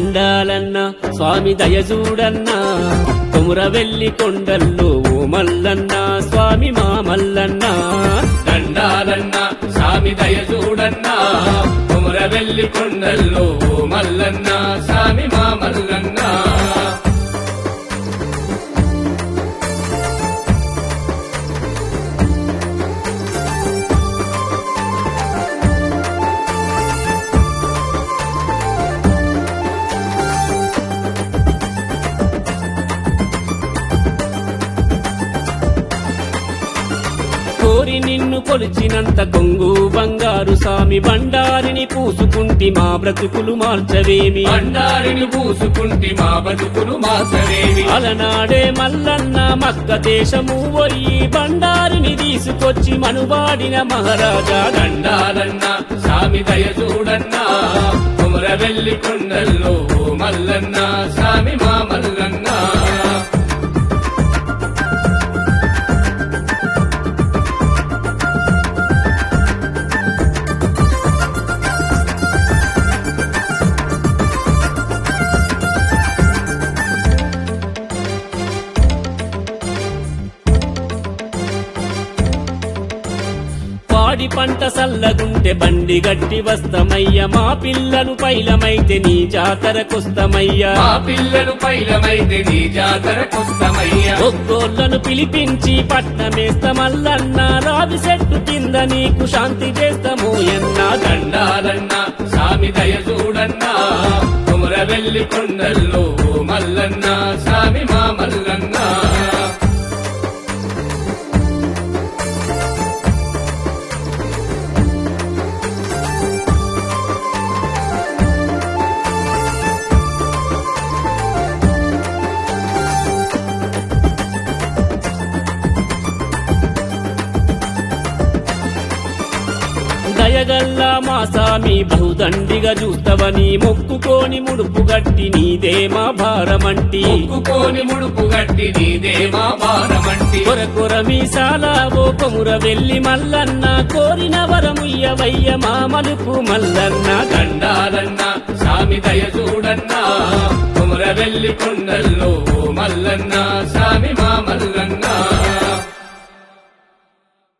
దండాలన్న స్వామి దయ చూడన్నా కొముర వెల్లి కొండల్లో ఓ మల్లన్న స్వామి మా మల్లన్న దండాలన్న స్వామి దయ చూడన్నా కుమర వెల్లి కొండల్లో ఓ మల్లన్న స్వామి మా మల్లన్న కోరి నిన్ను కొలిచినంత కొంగు బంగారు స్వామి బండారిని పూసుకుంటి మా బ్రతుకులు మార్చవేమి బండారిని పూసుకుంటి మా బతుకులు మాసరేవి అలనాడే మల్లన్న మక్క దేశము పోయి బండారిని తీసుకొచ్చి మనువాడిన మహారాజా దండాలన్న స్వామి దయ చూడన్నా కుమర వెల్లి కొండల్లో ఓ మల్లన్న స్వామి మా మల్లన్న పాడి పంట సల్లగుంటే బండి గట్టి వస్తమయ్య మా పిల్లలు పైలమైతే నీ జాతరకొస్తమయ్యా మా పిల్లలు పైలమైతే నీ జాతరకొస్తమయ్యా ఒగ్గోళ్లను పిలిపించి పట్నమేస్తమల్లన్న రావి చెట్టు కింద నీకు శాంతి చేస్తాము ఎన్నా దండాలన్న స్వామి దయ చూడన్నా కుమర వెల్లి కొండల్లో ఓ మల్లన్న స్వామి మా మల్లన్న దయగల్లా మా సామి బహుదండిగా చూస్తవని మొక్కుకోని ముడుపు గట్టి నీదే మా భారమంటి మొక్కుకోని ముడుపు గట్టి నీదే మా భారమంటి కొర కొర మీసాల ఓ కొముర వెళ్ళి మల్లన్న కోరిన వరముయ్యవయ్య మా మలుపు మల్లన్న దండాలన్న స్వామి దయ చూడన్నా కుమర వెల్లి కొండల్లో ఓ మల్లన్న స్వామి మా మల్లన్న